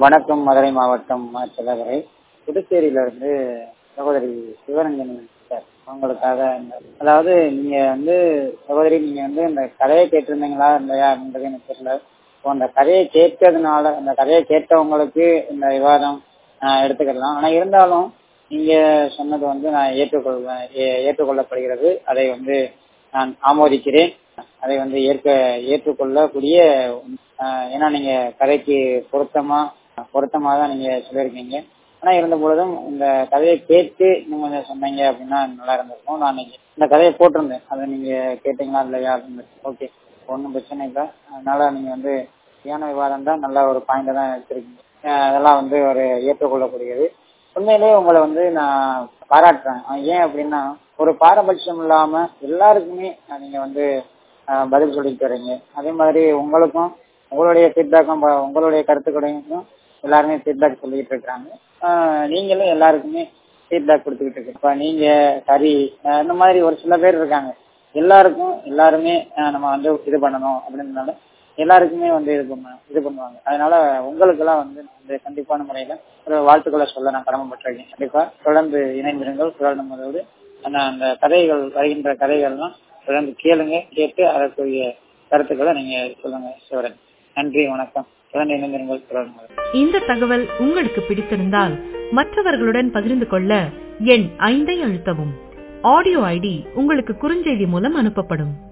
வணக்கம் மதுரை மாவட்டம் மாச்சலகரை புதுச்சேரியிலிருந்து சகோதரி சிவரஞ்சனி சார் உங்களுக்காக இந்த அதாவது நீங்க வந்து சகோதரி நீங்க வந்து இந்த கதையை கேட்டிருந்தீங்களா இல்லையா அப்படின்றது எனக்கு தெரியல இப்போ அந்த கதையை கேட்கறதுனால அந்த கதையை கேட்டவங்களுக்கு இந்த விவாதம் ஆஹ், எடுத்துக்கலாம் ஆனா இருந்தாலும் நீங்க சொன்னது வந்து நான் ஏற்றுக்கொள்வேன் ஏ- ஏற்றுக்கொள்ளப்படுகிறது அதை வந்து நான் ஆமோதிக்கிறேன் அதை வந்து ஏற்க ஏற்றுக்கொள்ளக்கூடிய ஆஹ், ஏன்னா நீங்க கதைக்கு பொருத்தமா பொருத்தமா தான் நீங்க சொல்லியிருக்கீங்க ஆனா இருந்த பொழுதும் இந்த கதையை கேட்டு நீங்க கொஞ்சம் சொன்னீங்க அப்படின்னா நல்லா இருந்திருக்கும் நான் இன்னைக்கு இந்த கதையை போட்டிருந்தேன் அதை நீங்க கேட்டீங்களா இல்லையா அப்படின்னு ஓகே ஒன்றும் பிரச்சனை இல்லை அதனால நீங்க வந்து சரியான விவாதம் தான் நல்ல ஒரு பாயிண்ட் தான் எடுத்திருக்கீங்க ஆஹ் அதெல்லாம் வந்து ஒரு ஏற்றுக்கொள்ளக்கூடியது உண்மையிலேயே உங்களை வந்து நான் பாராட்டுறேன் ஆஹ் ஏன் அப்படின்னா ஒரு பாரபட்சம் இல்லாம எல்லாருக்குமே ஆஹ் நீங்க வந்து ஆஹ் பதில் சொல்லிட்டு வரீங்க அதே மாதிரி உங்களுக்கும் உங்களுடைய ஃபீட்பேக்கும் உங்களுடைய கருத்துக்களையும் எல்லாருமே ஃபீட்பேக் சொல்லிட்டு இருக்காங்க ஆஹ் நீங்களும் எல்லாருக்குமே ஃபீட்பேக் கொடுத்துக்கிட்டு இருக்கு இப்ப நீங்க சரி ஆஹ் இந்த மாதிரி ஒரு சில பேர் இருக்காங்க எல்லாருக்கும் எல்லாருமே ஆஹ் நம்ம வந்து இது பண்ணணும் அப்படின்றனால எல்லாருக்குமே வந்து இது பண்ண இது பண்ணுவாங்க அதனால உங்களுக்கு எல்லாம் வந்து நான் வந்து கண்டிப்பான முறையில ஒரு வாழ்த்துக்களை சொல்ல நான் கடமைப்பட்டிருக்கேன் கண்டிப்பா தொடர்ந்து இணைந்திருங்கள் குரல் நம்மளோடு ஆனா அந்த கதைகள் வருகின்ற கதைகள்லாம் தொடர்ந்து கேளுங்க கேட்டு அதற்குரிய கருத்துக்களை நீங்க சொல்லுங்க சிவரன் நன்றி வணக்கம் தொடர்ந்து இணைந்திருங்கள் குரல் நம்மளோடு இந்த தகவல் உங்களுக்கு பிடித்திருந்தால் மற்றவர்களுடன் பகிர்ந்து கொள்ள எண் ஐந்தை அழுத்தவும் ஆடியோ ஐடி உங்களுக்கு குறுஞ்செய்தி மூலம் அனுப்பப்படும்